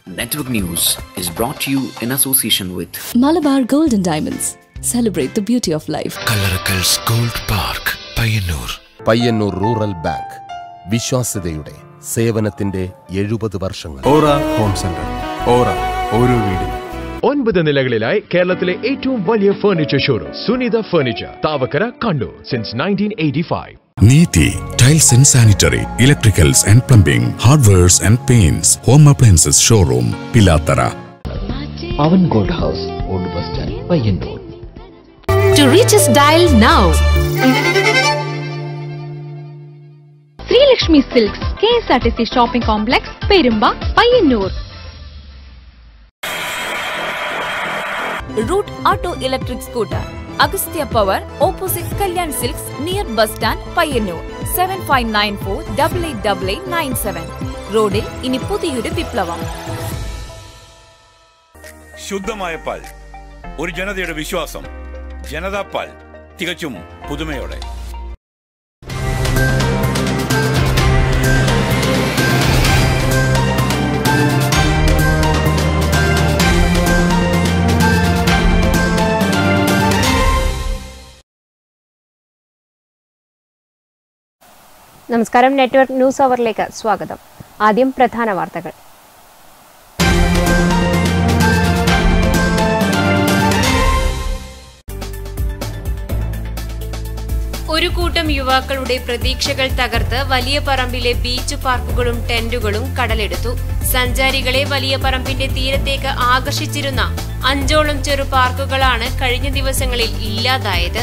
Network News is brought to you in association with Malabar Gold and Diamonds. Celebrate the beauty of life. Kallarakkals gold park Payyanur Payyanur rural bank വിശ്വാസ്യതയുടെ സേവനത്തിന്റെ എഴുപത് വർഷങ്ങൾ ഓറ home centre ഓറ ഓരോ വീടും ഒൻപത് നിലകളിലായി കേരളത്തിലെ ഏറ്റവും വലിയ furniture showroom Sunitha furniture Thavakkara Kannur since nineteen eighty five Neethi tiles and sanitary electricals and plumbing hardwares and paints home appliances showroom Pilathara Avan gold house old bus stand Payyanur To reach us, dial now. Sreelakshmi silks K S R T C shopping complex Perumba Payyanur route auto electric scooter Agastya power opposite Kalyan silks near bus stand Payyanur seven five nine four double eight double eight nine seven റോഡിൽ ഇനി പുതിയൊരു വിപ്ലവം ശുദ്ധമായ പാൽ ഒരു ജനതയുടെ വിശ്വാസം ജനതാ പാൽ തികച്ചും പുതുമയോടെ നമസ്കാരം നെറ്റ്വർക്ക് ന്യൂസ് അവറിലേക്ക് സ്വാഗതം ആദ്യം പ്രധാന വാർത്തകൾ ഒരു കൂട്ടം യുവാക്കളുടെ പ്രതീക്ഷകൾ തകർത്ത് വലിയ പറമ്പിലെ ബീച്ച് പാർക്കുകളും ടെന്റുകളും കടലെടുത്തു സഞ്ചാരികളെ വലിയ പറമ്പിന്റെ തീരത്തേക്ക് ആകർഷിച്ചിരുന്ന അഞ്ചോളം ചെറു പാർക്കുകളാണ് കഴിഞ്ഞ ദിവസങ്ങളിൽ ഇല്ലാതായത്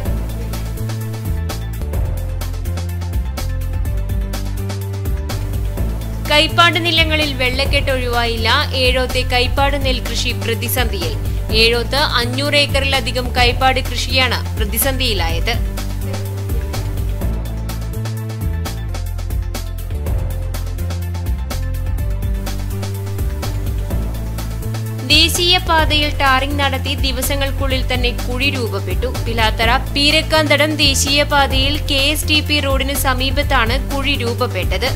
കൈപ്പാട് നിലങ്ങളിൽ വെള്ളക്കെട്ട് ഒഴിവായില്ല ഏഴോത്തെ കൈപ്പാട് നെൽകൃഷി പ്രതിസന്ധിയിൽ ഏഴോത്ത് അഞ്ഞൂറ് ഏക്കറിലധികം കൈപ്പാട് കൃഷിയാണ് പ്രതിസന്ധിയിലായത് ദേശീയപാതയിൽ ടാറിംഗ് നടത്തി ദിവസങ്ങൾക്കുള്ളിൽ തന്നെ കുഴി രൂപപ്പെട്ടു പിലാത്തറ പീരക്കാന്തടം ദേശീയപാതയിൽ കെ എസ് ടി പി റോഡിന് സമീപത്താണ് കുഴി രൂപപ്പെട്ടത്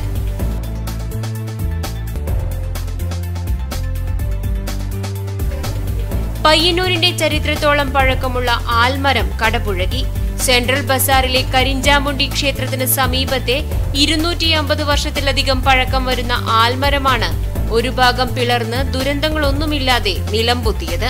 പയ്യന്നൂരിന്റെ ചരിത്രത്തോളം പഴക്കമുള്ള ആൽമരം കടപുഴകി സെൻട്രൽ ബസാറിലെ കരിഞ്ചാമുണ്ടി ക്ഷേത്രത്തിന് സമീപത്തെ ഇരുന്നൂറ്റി അമ്പത് വർഷത്തിലധികം പഴക്കം വരുന്ന ആൽമരമാണ് ഒരു ഭാഗം പിളർന്ന് ദുരന്തങ്ങളൊന്നുമില്ലാതെ നിലംപൊത്തിയത്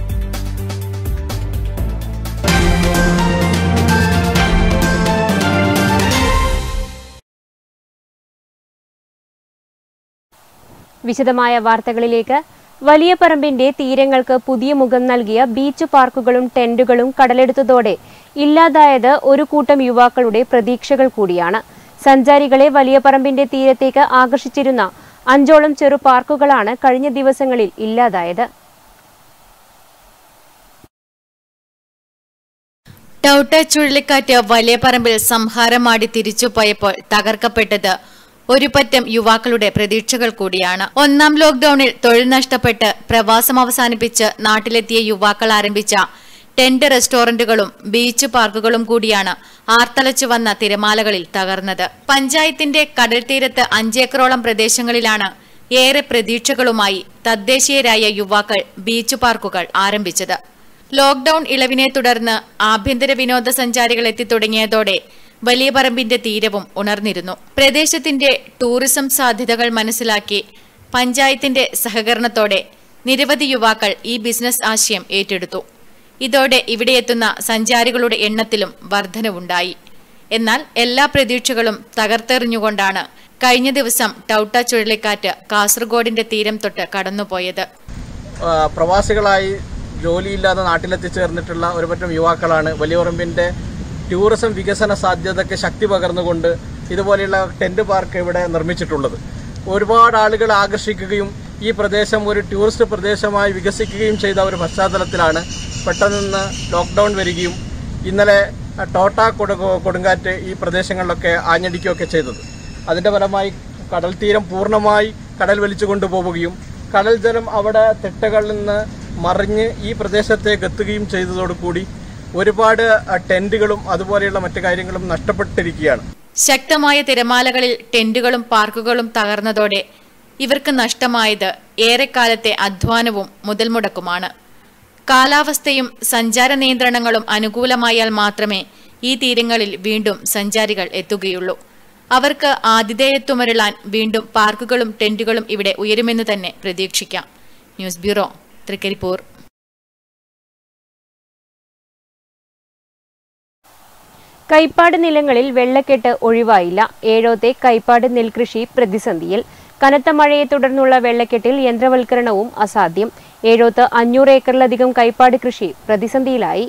വിശദമായ വാർത്തകളിലേക്ക് വലിയ പറമ്പിന്റെ തീരങ്ങൾക്ക് പുതിയ മുഖം നൽകിയ ബീച്ച് പാർക്കുകളും ടെന്റുകളും കടലെടുത്തതോടെ ഇല്ലാതായത് ഒരു കൂട്ടം യുവാക്കളുടെ പ്രതീക്ഷകൾ കൂടിയാണ് സഞ്ചാരികളെ വലിയ പറമ്പിന്റെ തീരത്തേക്ക് ആകർഷിച്ചിരുന്ന അഞ്ചോളം ചെറു പാർക്കുകളാണ് കഴിഞ്ഞ ദിവസങ്ങളിൽ ഇല്ലാതായത് ടൌട്ട ചുഴലിക്കാറ്റ് വലിയ പറമ്പിൽ സംഹാരമാടി തിരിച്ചുപോയപ്പോൾ തകർക്കപ്പെട്ടത് ഒരു പറ്റം യുവാക്കളുടെ പ്രതീക്ഷകൾ കൂടിയാണ് ഒന്നാം ലോക്ഡൌണിൽ തൊഴിൽ നഷ്ടപ്പെട്ട് പ്രവാസം അവസാനിപ്പിച്ച് നാട്ടിലെത്തിയ യുവാക്കൾ ആരംഭിച്ച ടെന്റ് റെസ്റ്റോറന്റുകളും ബീച്ച് പാർക്കുകളും കൂടിയാണ് ആർത്തലച്ചു വന്ന തിരമാലകളിൽ തകർന്നത് പഞ്ചായത്തിന്റെ കടൽ തീരത്ത് അഞ്ചേക്കറോളം പ്രദേശങ്ങളിലാണ് ഏറെ പ്രതീക്ഷകളുമായി തദ്ദേശീയരായ യുവാക്കൾ ബീച്ച് പാർക്കുകൾ ആരംഭിച്ചത് ലോക്ഡൌൺ ഇളവിനെ തുടർന്ന് ആഭ്യന്തര വിനോദസഞ്ചാരികൾ എത്തിത്തുടങ്ങിയതോടെ വലിയ പറമ്പിന്റെ തീരവും ഉണർന്നിരുന്നു പ്രദേശത്തിന്റെ ടൂറിസം സാധ്യതകൾ മനസ്സിലാക്കി പഞ്ചായത്തിന്റെ സഹകരണത്തോടെ നിരവധി യുവാക്കൾ ഈ ബിസിനസ് ആശയം ഏറ്റെടുത്തു ഇതോടെ ഇവിടെയെത്തുന്ന സഞ്ചാരികളുടെ എണ്ണത്തിലും വർധനവുണ്ടായി എന്നാൽ എല്ലാ പ്രതീക്ഷകളും തകർത്തെറിഞ്ഞുകൊണ്ടാണ് കഴിഞ്ഞ ദിവസം ടൌട്ട ചുഴലിക്കാറ്റ് കാസർഗോഡിന്റെ തീരം തൊട്ട് കടന്നുപോയത് പ്രവാസികളായി ജോലിയില്ലാതെ നാട്ടിലെത്തിച്ചേർന്നിട്ടുള്ള ഒരു പറ്റം യുവാക്കളാണ് വലിയപറമ്പിൻ്റെ ടൂറിസം വികസന സാധ്യതയ്ക്ക് ശക്തി പകർന്നുകൊണ്ട് ഇതുപോലെയുള്ള ടെന്റ് പാർക്ക് ഇവിടെ നിർമ്മിച്ചിട്ടുള്ളത് ഒരുപാട് ആളുകൾ ആകർഷിക്കുകയും ഈ പ്രദേശം ഒരു ടൂറിസ്റ്റ് പ്രദേശമായി വികസിക്കുകയും ചെയ്ത ഒരു പശ്ചാത്തലത്തിലാണ് പെട്ടെന്ന് ലോക്ക്ഡൗൺ വരികയും ഇന്നലെ ടോട്ട കൊടു കൊടുങ്കാറ്റ് ഈ പ്രദേശങ്ങളിലൊക്കെ ആഞ്ഞടിക്കുകയൊക്കെ ചെയ്തത് അതിൻ്റെ ഫലമായി കടൽ തീരം പൂർണ്ണമായി കടൽ വലിച്ചു കൊണ്ടുപോവുകയും കടൽ ജലം അവിടെ തിട്ടകളിൽ നിന്ന് മറിഞ്ഞ് ഈ പ്രദേശത്തേക്ക് എത്തുകയും ചെയ്തതോടുകൂടി ഒരുപാട് ടെന്റുകളും അതുപോലെയുള്ള മറ്റു കാര്യങ്ങളും നഷ്ടപ്പെട്ടിരിക്കുകയാണ് ശക്തമായ തിരമാലകളിൽ ടെന്റുകളും പാർക്കുകളും തകർന്നതോടെ ഇവർക്ക് നഷ്ടമായത് ഏറെക്കാലത്തെ അധ്വാനവും മുതൽമുടക്കുമാണ് കാലാവസ്ഥയും സഞ്ചാര നിയന്ത്രണങ്ങളും അനുകൂലമായാൽ മാത്രമേ ഈ തീരങ്ങളിൽ വീണ്ടും സഞ്ചാരികൾ എത്തുകയുള്ളൂ അവർക്ക് ആതിഥേയത്വമരുളാൻ വീണ്ടും പാർക്കുകളും ടെന്റുകളും ഇവിടെ ഉയരുമെന്ന് തന്നെ പ്രതീക്ഷിക്കാം ന്യൂസ് ബ്യൂറോ തൃക്കരിപ്പൂർ കൈപ്പാട് നിലങ്ങളിൽ വെള്ളക്കെട്ട് ഒഴിവായില്ല ഏഴോത്തെ കൈപ്പാട് നെൽകൃഷി പ്രതിസന്ധിയിൽ കനത്ത മഴയെ തുടർന്നുള്ള വെള്ളക്കെട്ടിൽ യന്ത്രവൽക്കരണവും അസാധ്യം ഏഴോത്ത് അഞ്ഞൂറ് ഏക്കറിലധികം കൈപ്പാട് കൃഷി പ്രതിസന്ധിയിലായി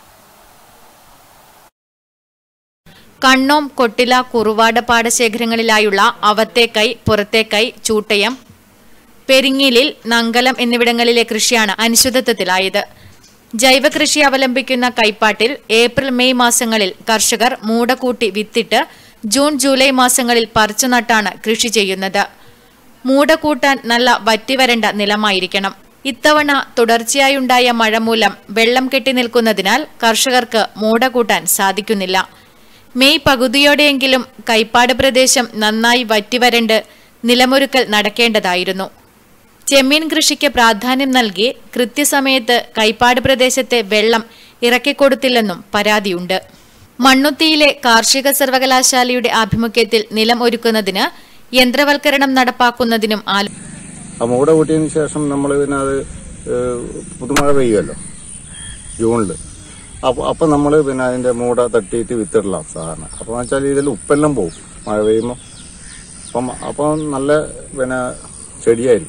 കണ്ണോം കൊട്ടില കുറുവാട് പാടശേഖരങ്ങളിലായുള്ള അവത്തേക്കൈ പുറത്തേക്കൈ ചൂട്ടയം പെരിങ്ങിലിൽ നങ്കലം എന്നിവിടങ്ങളിലെ കൃഷിയാണ് അനിശ്ചിതത്വത്തിലായത് ജൈവ കൃഷി അവലംബിക്കുന്ന കൈപ്പാട്ടിൽ ഏപ്രിൽ മെയ് മാസങ്ങളിൽ കർഷകർ മൂടകൂട്ടി വിത്തിട്ട് ജൂൺ ജൂലൈ മാസങ്ങളിൽ പറിച്ചു നട്ടാണ് കൃഷി ചെയ്യുന്നത് മൂട കൂട്ടാൻ നല്ല വറ്റിവരണ്ട നിലമായിരിക്കണം ഇത്തവണ തുടർച്ചയായുണ്ടായ മഴ മൂലം വെള്ളം കെട്ടി നിൽക്കുന്നതിനാൽ കർഷകർക്ക് മൂട കൂട്ടാൻ സാധിക്കുന്നില്ല മെയ് പകുതിയോടെയെങ്കിലും കൈപ്പാട് പ്രദേശം നന്നായി വറ്റിവരണ്ട് നിലമൊരുക്കൽ നടക്കേണ്ടതായിരുന്നു ചെമ്മീൻ കൃഷിക്ക് പ്രാധാന്യം നൽകി കൃത്യസമയത്ത് കൈപ്പാട് പ്രദേശത്തെ വെള്ളം ഇറക്കിക്കൊടുത്തില്ലെന്നും പരാതിയുണ്ട് മണ്ണുത്തിയിലെ കാർഷിക സർവകലാശാലയുടെ ആഭിമുഖ്യത്തിൽ നിലം ഒരുക്കുന്നതിന് യന്ത്രവൽക്കരണം നടപ്പാക്കുന്നതിനും ആലോ ആ മൂട കൂട്ടിയതിന് ശേഷം നമ്മൾ പിന്നെ അത് ഏഹ്, പുതുമഴ പെയ്യുമല്ലോ ജൂണിൽ അപ്പോൾ അപ്പം നമ്മൾ പിന്നെ അതിൻ്റെ മൂട തട്ടിയിട്ട് വിത്തിടலாம் സാധാരണ അപ്പോൾ വെച്ചാൽ ഇതിൽ ഉപ്പെല്ലാം പോകും മഴ പെയ്യുമ്പോൾ അപ്പം അപ്പം നല്ല പിന്നെ ചെടിയായിരിക്കും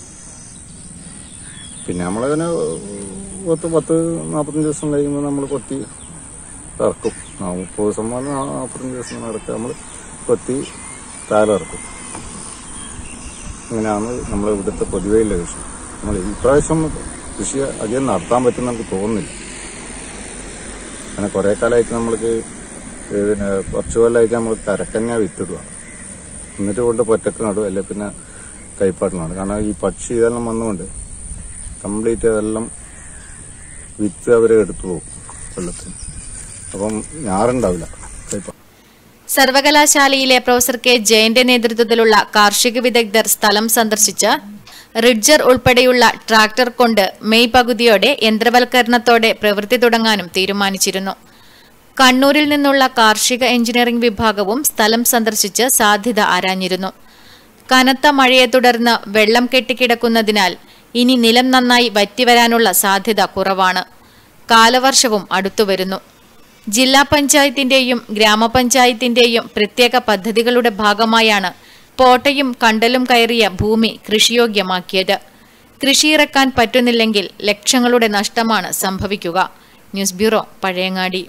പിന്നെ നമ്മളിതിനെ പത്ത് പത്ത് നാൽപ്പത്തഞ്ച് ദിവസം കഴിയുമ്പോൾ നമ്മൾ കൊത്തി ഇറക്കും ആ, മുപ്പത് ദിവസം മുതൽ നാൽപ്പത്തഞ്ച് ദിവസം നടക്കുക നമ്മൾ കൊത്തി താഴെ ഇറക്കും ഇങ്ങനെയാണ് നമ്മൾ ഇവിടുത്തെ പൊതുവെയുള്ള കൃഷി നമ്മൾ ഇപ്രാവശ്യം കൃഷി അധികം നടത്താൻ പറ്റും നമുക്ക് തോന്നുന്നില്ല അങ്ങനെ കുറേ കാലമായിട്ട് നമ്മൾക്ക് പിന്നെ കുറച്ച് കൊല്ലമായിട്ട് നമ്മൾ കരക്കഞ്ഞ വിത്തിടുക എന്നിട്ട് കൊണ്ട് പൊറ്റക്ക് നടും അല്ലെ പിന്നെ കൈപ്പാട്ട് നടും കാരണം ഈ പക്ഷി ഇതെല്ലാം വന്നുകൊണ്ട് കംപ്ലീറ്റ് അതെല്ലാം വിത്ത് അവരെ എടുത്തു പോകും വെള്ളത്തിന് അപ്പം ഞാറുണ്ടാവില്ല കൈപ്പാട്ട് സർവകലാശാലയിലെ പ്രൊഫസർ കെ ജയന്റെ നേതൃത്വത്തിലുള്ള കാർഷിക വിദഗ്ധർ സ്ഥലം സന്ദർശിച്ച് റിഡ്ജർ ഉൾപ്പെടെയുള്ള ട്രാക്ടർ കൊണ്ട് മെയ് പകുതിയോടെ യന്ത്രവൽക്കരണത്തോടെ പ്രവൃത്തി തുടങ്ങാനും തീരുമാനിച്ചിരുന്നു കണ്ണൂരിൽ നിന്നുള്ള കാർഷിക എഞ്ചിനീയറിംഗ് വിഭാഗവും സ്ഥലം സന്ദർശിച്ച് സാധ്യത ആരാഞ്ഞിരുന്നു കനത്ത മഴയെ തുടർന്ന് വെള്ളം കെട്ടിക്കിടക്കുന്നതിനാൽ ഇനി നിലം നന്നായി വറ്റിവരാനുള്ള സാധ്യത കുറവാണ് കാലവർഷവും അടുത്തുവരുന്നു ജില്ലാ പഞ്ചായത്തിന്റെയും ഗ്രാമപഞ്ചായത്തിന്റെയും പ്രത്യേക പദ്ധതികളുടെ ഭാഗമായാണ് പോട്ടയും കണ്ടലും കയറിയ ഭൂമി കൃഷിയോഗ്യമാക്കിയത് കൃഷിയിറക്കാൻ പറ്റുന്നില്ലെങ്കിൽ ലക്ഷങ്ങളുടെ നഷ്ടമാണ് സംഭവിക്കുക ന്യൂസ് ബ്യൂറോ പഴയങ്ങാടി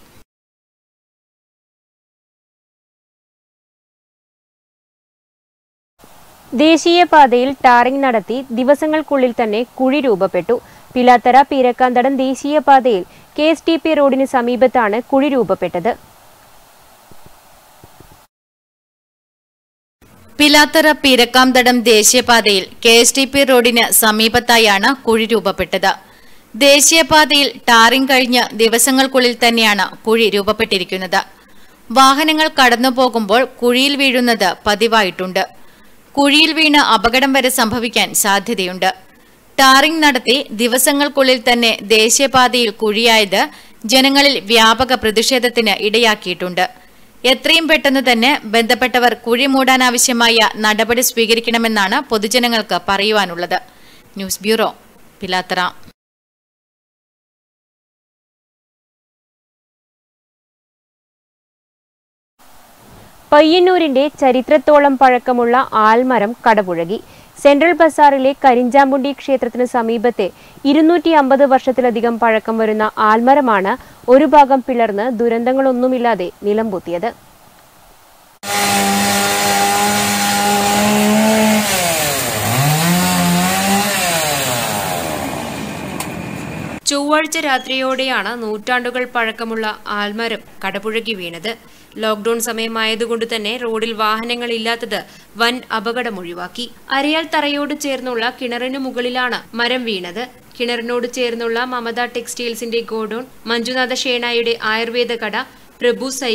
ദേശീയപാതയിൽ ടാറിംഗ് നടത്തി ദിവസങ്ങൾക്കുള്ളിൽ തന്നെ കുഴി രൂപപ്പെട്ടു പിലാത്തറ പീരക്കാന്തടം ദേശീയപാതയിൽ കെ എസ് ടി പി റോഡിന് സമീപത്താണ് കുഴി രൂപപ്പെട്ടത് പിലാത്തറ പീരക്കാംതടം ദേശീയപാതയിൽ കെ എസ് ടി പി റോഡിന് സമീപത്തായാണ് കുഴി രൂപപ്പെട്ടത് ദേശീയപാതയിൽ ടാറിംഗ് കഴിഞ്ഞ് ദിവസങ്ങൾക്കുള്ളിൽ തന്നെയാണ് കുഴി രൂപപ്പെട്ടിരിക്കുന്നത് വാഹനങ്ങൾ കടന്നു പോകുമ്പോൾ കുഴിയിൽ വീഴുന്നത് പതിവായിട്ടുണ്ട് കുഴിയിൽ വീണ് അപകടം വരെ സംഭവിക്കാൻ സാധ്യതയുണ്ട് ടാറിംഗ് നടത്തി ദിവസങ്ങൾക്കുള്ളിൽ തന്നെ ദേശീയപാതയിൽ കുഴിയായത് ജനങ്ങളിൽ വ്യാപക പ്രതിഷേധത്തിന് ഇടയാക്കിയിട്ടുണ്ട് എത്രയും പെട്ടെന്ന് തന്നെ ബന്ധപ്പെട്ടവർ കുഴി മൂടാനാവശ്യമായ നടപടി സ്വീകരിക്കണമെന്നാണ് പൊതുജനങ്ങൾക്ക് പറയുവാനുള്ളത് ന്യൂസ് ബ്യൂറോ പിലാത്തറ പയ്യന്നൂരിന്റെ ചരിത്രത്തോളം പഴക്കമുള്ള ആൽമരം കടപുഴകി സെൻട്രൽ ബസാറിലെ കരിഞ്ചാമ്പുണ്ടി ക്ഷേത്രത്തിന് സമീപത്തെ ഇരുന്നൂറ്റി അമ്പത് വർഷത്തിലധികം പഴക്കം വരുന്ന ആൽമരമാണ് ഒരു ഭാഗം പിളർന്ന് ദുരന്തങ്ങളൊന്നുമില്ലാതെ നിലംപൊത്തിയത് ചൊവ്വാഴ്ച രാത്രിയോടെയാണ് നൂറ്റാണ്ടുകൾ പഴക്കമുള്ള ആൽമരം കടപുഴകി വീണത് ലോക്ഡൌൺ സമയമായതുകൊണ്ട് തന്നെ റോഡിൽ വാഹനങ്ങൾ ഇല്ലാത്തത് വൻ അപകടമൊഴിവാക്കി അരയാൽ തറയോട് ചേർന്നുള്ള കിണറിനു മുകളിലാണ് മരം വീണത് കിണറിനോട് ചേർന്നുള്ള മമത ടെക്സ്റ്റൈൽസിന്റെ ഗോഡൌൺ മഞ്ജുനാഥ ഷേണായുടെ ആയുർവേദ കട പ്രഭു സൈക്കിൾ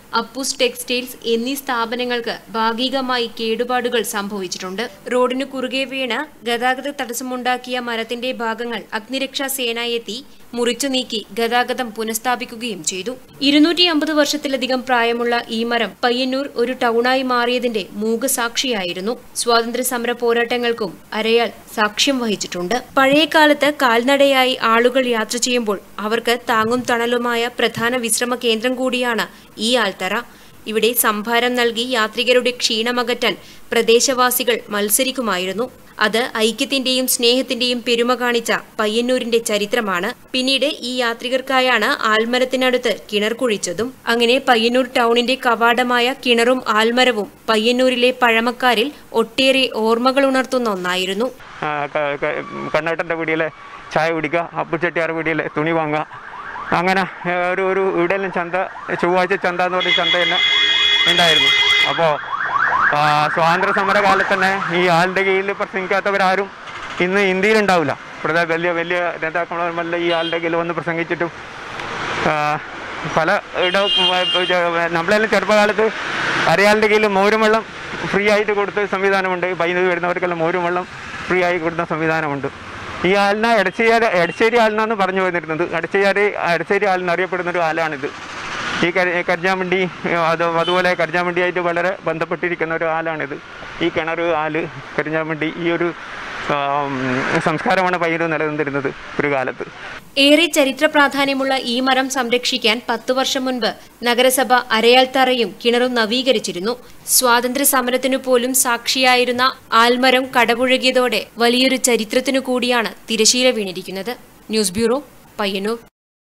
അപ്പൂസ് ടെക്സ്റ്റൈൽസ് എന്നീ സ്ഥാപനങ്ങൾക്ക് ഭാഗികമായി കേടുപാടുകൾ സംഭവിച്ചിട്ടുണ്ട് റോഡിന് കുറുകെ വീണ് ഗതാഗത തടസ്സമുണ്ടാക്കിയ മരത്തിന്റെ ഭാഗങ്ങൾ അഗ്നിരക്ഷാ സേന എത്തി മുറിച്ചു നീക്കി ഗതാഗതം പുനഃസ്ഥാപിക്കുകയും ചെയ്തു ഇരുന്നൂറ്റി അമ്പത് വർഷത്തിലധികം പ്രായമുള്ള ഈ മരം പയ്യന്നൂർ ഒരു ടൗണായി മാറിയതിന്റെ മൂകസാക്ഷിയായിരുന്നു സ്വാതന്ത്ര്യ സമര പോരാട്ടങ്ങൾക്കും അരയാൽ സാക്ഷ്യം വഹിച്ചിട്ടുണ്ട് പഴയ കാലത്ത് കാൽനടയായി ആളുകൾ യാത്ര ചെയ്യുമ്പോൾ അവർക്ക് താങ്ങും തണലുമായ പ്രധാന വിശ്രമ കേന്ദ്രം കൂടിയാണ് ഈ ആൽത്തറ ഇവിടെ സംഭാരം നൽകി യാത്രികരുടെ ക്ഷീണമകറ്റാൻ പ്രദേശവാസികൾ മത്സരിക്കുമായിരുന്നു അത് ഐക്യത്തിന്റെയും സ്നേഹത്തിന്റെയും പെരുമ കാണിച്ച പയ്യന്നൂരിന്റെ ചരിത്രമാണ് പിന്നീട് ഈ യാത്രികർക്കായാണ് ആൽമരത്തിനടുത്ത് കിണർ കുഴിച്ചതും അങ്ങനെ പയ്യന്നൂർ ടൗണിന്റെ കവാടമായ കിണറും ആൽമരവും പയ്യന്നൂരിലെ പഴമക്കാരിൽ ഒട്ടേറെ ഓർമ്മകൾ ഉണർത്തുന്ന ഒന്നായിരുന്നു കണ്ണേട്ടൻ്റെ വീടിലെ ചായ കുടിക്കുക അപ്പുചെട്ടിയാർ വീടിലെ തുണി വാങ്ങുക അങ്ങനെ ഏഹ്, ഒരു ഒരു ഇവിടെയെല്ലാം ചന്ത ചൊവ്വാഴ്ച ചന്ത എന്ന് പറഞ്ഞ ചന്ത തന്നെ ഉണ്ടായിരുന്നു അപ്പോൾ സ്വാതന്ത്ര്യ സമര കാലത്ത് തന്നെ ഈ ആളുടെ കീഴിൽ പ്രസംഗിക്കാത്തവരാരും ഇന്ന് ഇന്ത്യയിൽ ഉണ്ടാവില്ല ഇവിടുത്തെ വലിയ വലിയ നേതാക്കന്മാരെല്ലാം ഈ ആളുടെ കീഴിൽ വന്ന് പ്രസംഗിച്ചിട്ടും ആ, പല ഇട നമ്മളെല്ലാം ചെറുപ്പകാലത്ത് അരയാളിൻ്റെ കീഴിൽ മോരും വെള്ളം ഫ്രീ ആയിട്ട് കൊടുത്ത സംവിധാനമുണ്ട് വൈദ്യുതി വരുന്നവർക്കെല്ലാം മോരും വെള്ളം ഫ്രീ ആയി കൊടുക്കുന്ന സംവിധാനമുണ്ട് ഈ ആലിന എടച്ചേരി എടച്ചേരി ആലിനാന്ന് പറഞ്ഞു വന്നിരുന്നത് എടച്ചേരി എടച്ചേരി ആലിന് അറിയപ്പെടുന്ന ഒരു ആലാണിത് ഈ കരി കരിഞ്ഞാമണ്ടി അത് അതുപോലെ കരിഞ്ഞാമണ്ടിയായിട്ട് വളരെ ബന്ധപ്പെട്ടിരിക്കുന്ന ഒരു ആലാണിത് ഈ കിണർ ആല് കരിഞ്ഞാമണ്ടി ഈ ഒരു ആം, സംസ്കാരമാണ് പയ്യന്നൂർ നിലനിന്നിരുന്നത് ഒരു കാലത്ത് ഏറെ ചരിത്ര പ്രാധാന്യമുള്ള ഈ മരം സംരക്ഷിക്കാൻ പത്തു വർഷം മുൻപ് നഗരസഭ അരയാൽത്തറയും കിണറും നവീകരിച്ചിരുന്നു സ്വാതന്ത്ര്യ സമരത്തിനു പോലും സാക്ഷിയായിരുന്ന ആൽമരം കടപുഴകിയതോടെ വലിയൊരു ചരിത്രത്തിനു കൂടിയാണ് തിരശീല വീണിരിക്കുന്നത് ന്യൂസ് ബ്യൂറോ പയ്യന്നൂർ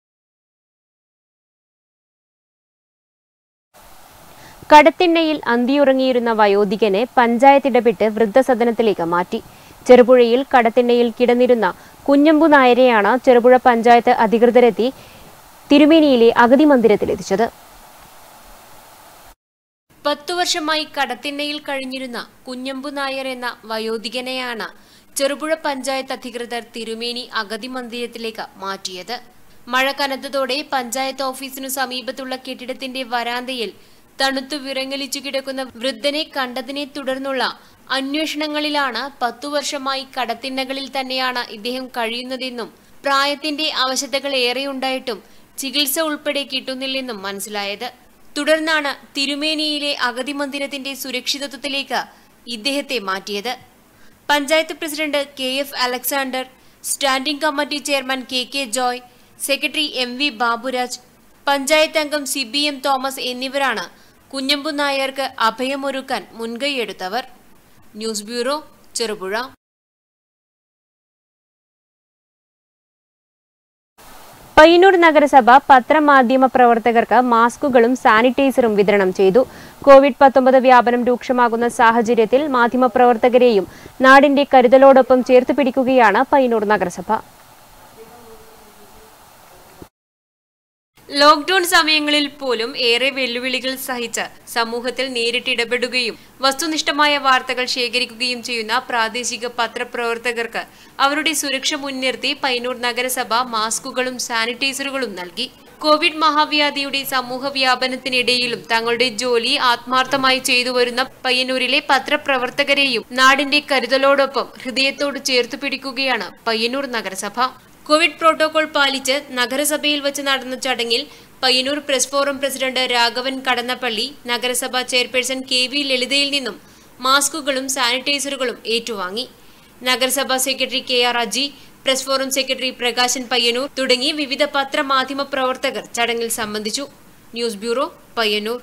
കടത്തിണ്ണയിൽ അന്തിയുറങ്ങിയിരുന്ന വയോധികനെ പഞ്ചായത്ത് ഇടപെട്ട് വൃദ്ധസദനത്തിലേക്ക് മാറ്റി ചെറുപുഴയിൽ കടത്തിണ്ണയിൽ കിടന്നിരുന്ന കുഞ്ഞമ്പു നായരെയാണ് ചെറുപുഴ പഞ്ചായത്ത് അധികൃതരെത്തി തിരുമേനിയിലെ അഗതി മന്ദിരത്തിലെത്തിച്ചത് പത്തു വർഷമായി കടത്തിണ്ണയിൽ കഴിഞ്ഞിരുന്ന കുഞ്ഞമ്പു നായർ എന്ന വയോധികനെയാണ് ചെറുപുഴ പഞ്ചായത്ത് അധികൃതർ തിരുമേനി അഗതി മന്ദിരത്തിലേക്ക് മാറ്റിയത് മഴ കനത്തതോടെ പഞ്ചായത്ത് ഓഫീസിനു സമീപത്തുള്ള കെട്ടിടത്തിന്റെ വരാന്തയിൽ തണുത്തു വിറങ്ങലിച്ചു കിടക്കുന്ന വൃദ്ധനെ കണ്ടതിനെ തുടർന്നുള്ള അന്വേഷണങ്ങളിലാണ് പത്തു വർഷമായി കടത്തിണ്ണകളിൽ തന്നെയാണ് ഇദ്ദേഹം കഴിയുന്നതെന്നും പ്രായത്തിന്റെ അവശതകൾ ഏറെയുണ്ടായിട്ടും ചികിത്സ ഉൾപ്പെടെ കിട്ടുന്നില്ലെന്നും മനസ്സിലായത് തുടർന്നാണ് തിരുമേനിയിലെ അഗതി മന്ദിരത്തിന്റെ സുരക്ഷിതത്വത്തിലേക്ക് ഇദ്ദേഹത്തെ മാറ്റിയത് panchayat president K F Alexander standing committee chairman K K Joy secretary M V Baburaj panchayat അംഗം സി ബി എം തോമസ് എന്നിവരാണ് കുഞ്ഞമ്പു നായർക്ക് അഭയമൊരുക്കാൻ മുൻകൈയെടുത്തവർ ന്യൂസ് ബ്യൂറോ ചെറുപുഴ പയ്യന്നൂർ നഗരസഭ പത്രമാധ്യമ പ്രവർത്തകർക്ക് മാസ്കുകളും സാനിറ്റൈസറും വിതരണം ചെയ്തു കോവിഡ് പത്തൊമ്പത് വ്യാപനം രൂക്ഷമാകുന്ന സാഹചര്യത്തിൽ മാധ്യമപ്രവർത്തകരെയും നാടിന്റെ കരുതലോടൊപ്പം ചേർത്ത് പിടിക്കുകയാണ് പയ്യന്നൂർ നഗരസഭ ലോക്ഡൌൺ സമയങ്ങളിൽ പോലും ഏറെ വെല്ലുവിളികൾ സഹിച്ച് സമൂഹത്തിൽ നേരിട്ട് ഇടപെടുകയും വസ്തുനിഷ്ഠമായ വാർത്തകൾ ശേഖരിക്കുകയും ചെയ്യുന്ന പ്രാദേശിക പത്രപ്രവർത്തകർക്ക് അവരുടെ സുരക്ഷ മുൻനിർത്തി പയ്യന്നൂർ നഗരസഭ മാസ്കുകളും സാനിറ്റൈസറുകളും നൽകി കോവിഡ് മഹാവ്യാധിയുടെ സമൂഹ വ്യാപനത്തിനിടയിലും തങ്ങളുടെ ജോലി ആത്മാർത്ഥമായി ചെയ്തു വരുന്ന പയ്യന്നൂരിലെ പത്രപ്രവർത്തകരെയും നാടിന്റെ കരുതലോടൊപ്പം ഹൃദയത്തോട് ചേർത്തു പിടിക്കുകയാണ് പയ്യന്നൂർ നഗരസഭ കോവിഡ് പ്രോട്ടോകോൾ പാലിച്ച് നഗരസഭയിൽ വച്ച് നടന്ന ചടങ്ങിൽ Payyanur press forum president Raghavan Kadannappally നഗരസഭാ ചെയർപേഴ്സൺ കെ വി ലളിതയിൽ നിന്നും മാസ്കുകളും സാനിറ്റൈസറുകളും ഏറ്റുവാങ്ങി നഗരസഭാ secretary K R Aji press forum secretary Prakashan Payyanur തുടങ്ങി വിവിധ പത്രമാധ്യമ പ്രവർത്തകർ ചടങ്ങിൽ സംബന്ധിച്ചു ന്യൂസ് ബ്യൂറോ പയ്യന്നൂർ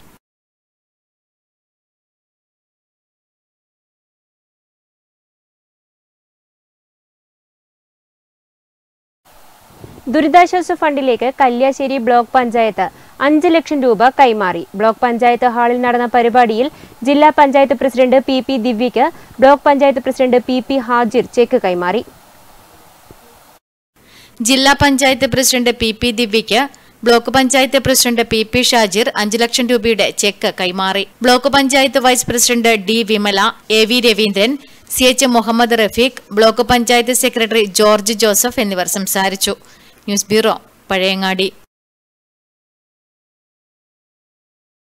ദുരിതാശ്വാസ ഫണ്ടിലേക്ക് കല്യാശ്ശേരി ബ്ലോക്ക് പഞ്ചായത്ത് അഞ്ച് ലക്ഷം രൂപ കൈമാറി ബ്ലോക്ക് പഞ്ചായത്ത് ഹാളിൽ നടന്ന പരിപാടിയിൽ ജില്ലാ പഞ്ചായത്ത് പ്രസിഡന്റ് പി പി ദിവ്യയ്ക്ക് block panchayat president P P Hajir check കൈമാറി ജില്ലാ പഞ്ചായത്ത് പ്രസിഡന്റ് പി പി ദിവ്യയ്ക്ക് block panchayat president P P Shajir അഞ്ചു ലക്ഷം രൂപയുടെ ചെക്ക് കൈമാറി block panchayat vice president D Vimala A V Raveendran C H Muhammad Rafeeq block panchayat secretary George Joseph എന്നിവർ സംസാരിച്ചു ന്യൂസ് ബ്യൂറോ പഴയങ്ങാടി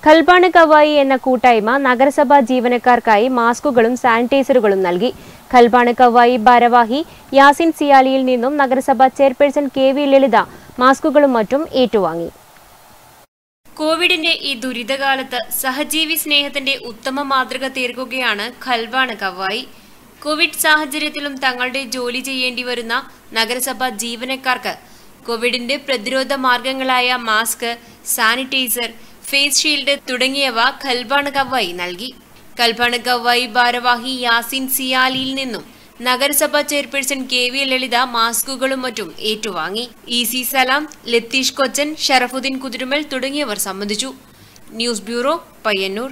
ഖൽബാണ് കവായി എന്ന കൂട്ടായ്മ നഗരസഭാ ജീവനക്കാർക്കായി മാസ്കുകളും സാനിറ്റൈസറുകളും നൽകി ഖൽബാണ് കവായി ഭാരവാഹി യാസിൻ സിയാലിയിൽ നിന്നും നഗരസഭാ ചെയർപേഴ്സൺ കെ വി ലളിത മാസ്കുകളും മറ്റും ഏറ്റുവാങ്ങി കോവിഡിന്റെ ഈ ദുരിതകാലത്ത് സഹജീവി സ്നേഹത്തിന്റെ ഉത്തമ മാതൃക തീർക്കുകയാണ് ഖൽവാണ് കവായി കോവിഡ് സാഹചര്യത്തിലും തങ്ങളുടെ ജോലി ചെയ്യേണ്ടി വരുന്ന നഗരസഭാ ജീവനക്കാർക്ക് കോവിഡിന്റെ പ്രതിരോധ മാർഗങ്ങളായ മാസ്ക് സാനിറ്റൈസർ ഫേസ് ഷീൽഡ് തുടങ്ങിയവ ഖൽബാണ് കവായി നൽകി കൽബാണ് കവായി ഭാരവാഹി യാസിൻ സിയാലിയിൽ നിന്നും നഗരസഭാ ചെയർപേഴ്സൺ കെ വി ലളിത മാസ്കുകളും മറ്റും ഏറ്റുവാങ്ങി ഇ സി സലാം ലത്തീഷ് കൊച്ചൻ ഷറഫുദ്ദീൻ കുതിരുമൽ തുടങ്ങിയവർ സംബന്ധിച്ചു news bureau Payyanur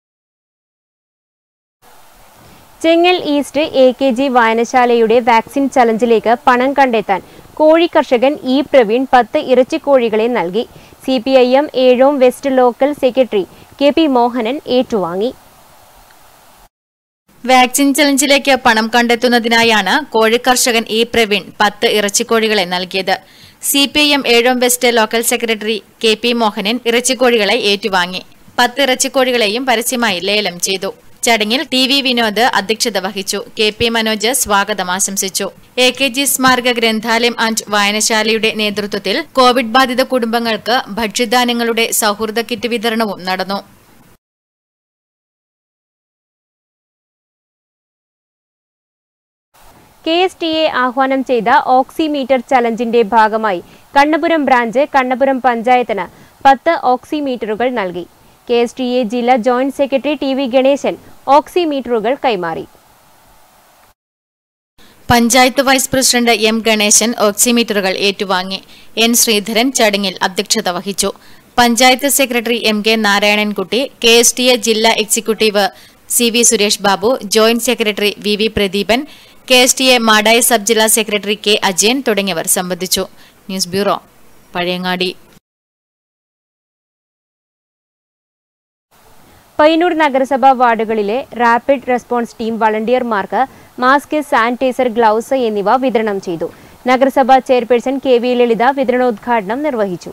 Chengal east A K G വായനശാലയുടെ വാക്സിൻ ചലഞ്ചിലേക്ക് പണം കണ്ടെത്താൻ കോഴി കർഷകൻ ഇ പ്രവീൺ പത്ത് ഇറച്ചിക്കോഴികളെ നൽകി C P I M Ezhom west local secretary K P Mohanan ഏറ്റുവാങ്ങി വാക്സിൻ ചലഞ്ചിലേക്ക് പണം കണ്ടെത്തുന്നതിനായാണ് കോഴി കർഷകൻ ഇ പ്രവീൺ പത്ത് ഇറച്ചിക്കോഴികളെ നൽകിയത് C P I M Ezhom west local secretary K P Mohanan ഇറച്ചിക്കോഴികളെ ഏറ്റുവാങ്ങി പത്ത് ഇറച്ചിക്കോഴികളെയും പരസ്യമായി ലേലം ചെയ്തു ചടങ്ങിൽ ടി വി വിനോദ് അധ്യക്ഷത വഹിച്ചു കെ പി മനോജ് സ്വാഗതം ആശംസിച്ചു എ കെ ജി സ്മാരക ഗ്രന്ഥാലയം ആൻഡ് വായനശാലയുടെ നേതൃത്വത്തിൽ കോവിഡ് ബാധിത കുടുംബങ്ങൾക്ക് ഭക്ഷ്യധാന്യങ്ങളുടെ സൗഹൃദ കിറ്റ് വിതരണവും നടന്നു കെ എസ് ടി എ ആഹ്വാനം ചെയ്ത ഓക്സിമീറ്റർ ചലഞ്ചിന്റെ ഭാഗമായി കണ്ണപുരം ബ്രാഞ്ച് കണ്ണപുരം പഞ്ചായത്തിന് പത്ത് ഓക്സിമീറ്ററുകൾ നൽകി കെ എസ് ടി എ ജില്ലാ joint secretary T V Ganesan ഓക്സിമീറ്ററുകൾ കൈമാറി panchayat vice president M Ganesan ഓക്സിമീറ്ററുകൾ ഏറ്റുവാങ്ങി എൻ ശ്രീധരൻ ചടങ്ങിൽ അധ്യക്ഷത വഹിച്ചു panchayat secretary M K Narayanankutty K S T A ജില്ലാ executive C V Suresh Babu joint secretary V V Pradeepan K S T A Madayi sub ജില്ലാ സെക്രട്ടറി കെ അജയൻ തുടങ്ങിയവർ സംബന്ധിച്ചു ന്യൂസ് ബ്യൂറോ പഴയങ്ങാടി പയ്യന്നൂർ നഗരസഭാ വാർഡുകളിലെ rapid response team വളണ്ടിയർമാർക്ക് mask sanitiser gloves എന്നിവ വിതരണം ചെയ്തു നഗരസഭാ ചെയർപേഴ്സൺ കെ വി ലളിത വിതരണോദ്ഘാടനം നിർവഹിച്ചു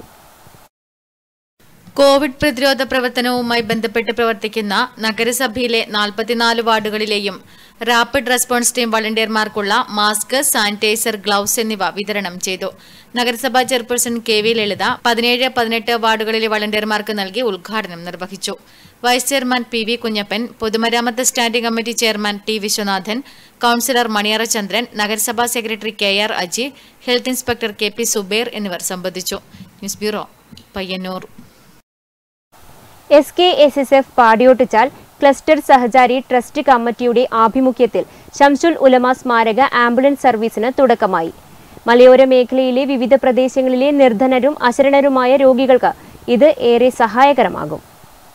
കോവിഡ് പ്രതിരോധ പ്രവർത്തനവുമായി ബന്ധപ്പെട്ട് പ്രവർത്തിക്കുന്ന നഗരസഭയിലെ നാൽപ്പത്തിനാല് വാർഡുകളിലെയും റാപ്പിഡ് റെസ്പോൺസ് ടീം വളണ്ടിയർമാർക്കുള്ള മാസ്ക് സാനിറ്റൈസർ ഗ്ലൗസ് എന്നിവ വിതരണം ചെയ്തു നഗരസഭാ ചെയർപേഴ്സൺ കെ വി ലളിത പതിനേഴ് പതിനെട്ട് വാർഡുകളിലെ വളണ്ടിയർമാർക്ക് നൽകി ഉദ്ഘാടനം നിർവഹിച്ചു vice chairman P V Kunhappan പൊതുമരാമത്ത് standing committee chairman T Viswanathan councillor Maniyara Chandran നഗരസഭാ secretary K R Aji health inspector K P Zubair എന്നിവർ സംബന്ധിച്ചു news bureau Payyanur S K S S F Padiyottuchal cluster Sahachari trust കമ്മിറ്റിയുടെ ആഭിമുഖ്യത്തിൽ ഷംസുൽ ഉലമ സ്മാരക ആംബുലൻസ് സർവീസിന് തുടക്കമായി മലയോര മേഖലയിലെ വിവിധ പ്രദേശങ്ങളിലെ നിർധനരും അശരണരുമായ രോഗികൾക്ക് ഇത് ഏറെ സഹായകരമാകും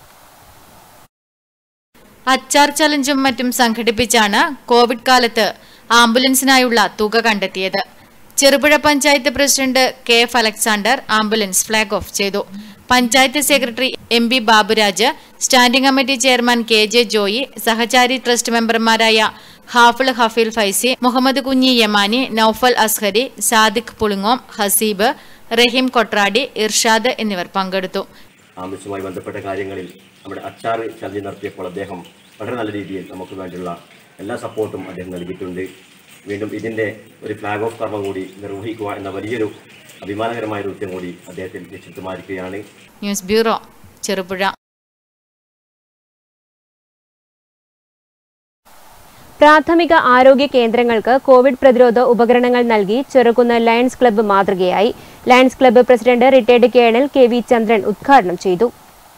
അച്ചാർ ചലഞ്ചും മറ്റും സംഘടിപ്പിച്ചാണ് കോവിഡ് കാലത്ത് ആംബുലൻസിനായുള്ള തുക കണ്ടെത്തിയത് Cherupuzha panchayat president K F Alexander ambulance flag off ചെയ്തു panchayat secretary M B Baburaj standing committee chairman K J Joy Sahachari trust മെമ്പർമാരായ ഹാഫിൾ ഹഫീൽ ഫൈസി മുഹമ്മദ് കുഞ്ഞി യമാനി നൌഫൽ അസ്ഹരി സാദിഖ് പുളിങ്ങോം ഹസീബ് റഹീം കൊട്രാടി ഇർഷാദ് എന്നിവർ പങ്കെടുത്തു ആംബുലൻസുമായി ബന്ധപ്പെട്ട കാര്യങ്ങളിൽ നമ്മുടെ അച്ചാർ ചലഞ്ച് നടത്തിയപ്പോൾ അദ്ദേഹം വളരെ നല്ല രീതിയിൽ നമുക്ക് വേണ്ടിയുള്ള എല്ലാ സപ്പോർട്ടും അദ്ദേഹം നൽകിയിട്ടുണ്ട് വീണ്ടും ഇതിൻ്റെ ഒരു ഫ്ലാഗ് ഓഫ് കർമ്മം കൂടി നിർവഹിക്കുക എന്ന വലിയൊരു അഭിമാനകരമായ ദൗത്യം കൂടി അദ്ദേഹത്തിൽ നിക്ഷിപ്തമായിരിക്കുകയാണ് ന്യൂസ് ബ്യൂറോ ചെറുപുഴ പ്രാഥമിക ആരോഗ്യ കേന്ദ്രങ്ങൾക്ക് കോവിഡ് പ്രതിരോധ ഉപകരണങ്ങൾ നൽകി ചെറുകുന്ന് ലയൺസ് ക്ലബ്ബ് മാതൃകയായി Lions club president retired colonel K V Chandran ഉദ്ഘാടനം ചെയ്തു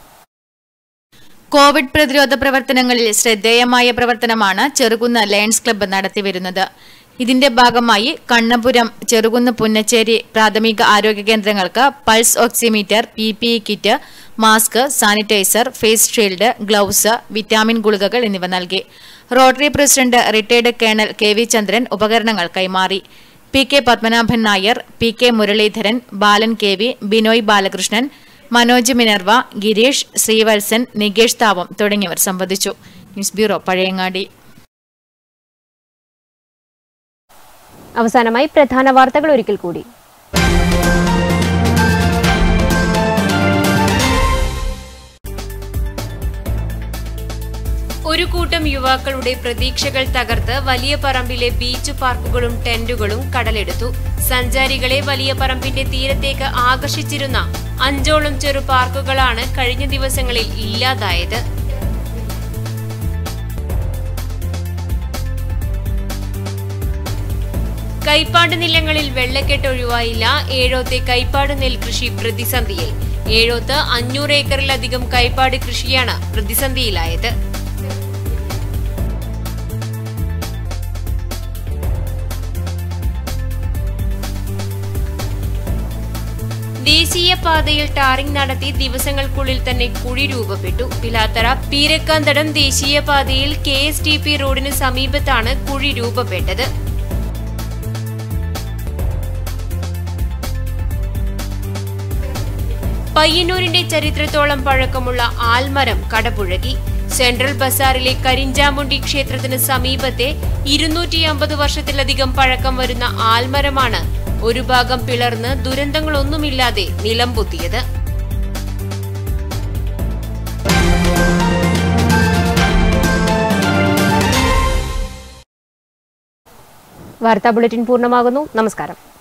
കോവിഡ് പ്രതിരോധ പ്രവർത്തനങ്ങളിൽ ശ്രദ്ധേയമായ പ്രവർത്തനമാണ് ചെറുകുന്ന് ലയൺസ് ക്ലബ്ബ് നടത്തിവരുന്നത് ഇതിന്റെ ഭാഗമായി കണ്ണപുരം ചെറുകുന്ന് പുന്നച്ചേരി പ്രാഥമിക ആരോഗ്യ കേന്ദ്രങ്ങൾക്ക് pulse oximeter P P E kit mask sanitiser face shield gloves vitamin ഗുളികകൾ എന്നിവ നൽകി Rotary president retired colonel K V Chandran ഉപകരണങ്ങൾ കൈമാറി P K Padmanabhan Nair P K Muraleedharan Balan K V Binoy Balakrishnan Manoj Minerva Gireesh Sreevalsan Nikesh Thavam തുടങ്ങിയവർ സംബന്ധിച്ചു ന്യൂസ് ബ്യൂറോ പഴയങ്ങാടി അവസാനമായി പ്രധാന വാർത്തകൾ ഒരിക്കൽ കൂടി ഒരു കൂട്ടം യുവാക്കളുടെ പ്രതീക്ഷകൾ തകർത്ത് വലിയ പറമ്പിലെ ബീച്ച് പാർക്കുകളും ടെന്റുകളും കടലെടുത്തു സഞ്ചാരികളെ വലിയ പറമ്പിന്റെ തീരത്തേക്ക് ആകർഷിച്ചിരുന്ന അഞ്ചോളം ചെറു പാർക്കുകളാണ് കഴിഞ്ഞ ദിവസങ്ങളിൽ ഇല്ലാതായത് കൈപ്പാട് നിലങ്ങളിൽ വെള്ളക്കെട്ട് ഒഴിവായില്ല ഏഴോത്തെ കൈപ്പാട് നെൽകൃഷി പ്രതിസന്ധിയിൽ ഏഴോത്ത് അഞ്ഞൂറ് ഏക്കറിലധികം കൈപ്പാട് കൃഷിയാണ് പ്രതിസന്ധിയിലായത് ദേശീയപാതയിൽ ടാറിംഗ് നടത്തി ദിവസങ്ങൾക്കുള്ളിൽ തന്നെ കുഴി രൂപപ്പെട്ടു പിലാത്തറ പീരക്കാന്തടം ദേശീയപാതയിൽ കെ എസ് ടി പി റോഡിന് സമീപത്താണ് കുഴി രൂപപ്പെട്ടത് പയ്യന്നൂരിന്റെ ചരിത്രത്തോളം പഴക്കമുള്ള ആൽമരം കടപുഴകി സെൻട്രൽ ബസാറിലെ കരിഞ്ചാമുണ്ടി ക്ഷേത്രത്തിന് സമീപത്തെ ഇരുന്നൂറ്റി അമ്പത് വർഷത്തിലധികം പഴക്കം വരുന്ന ആൽമരമാണ് ഒരു ഭാഗം പിളർന്ന് ദുരന്തങ്ങളൊന്നുമില്ലാതെ നിലംപൊത്തിയത് വാർത്താ ബുള്ളറ്റിൻ പൂർണ്ണമാകുന്നു നമസ്കാരം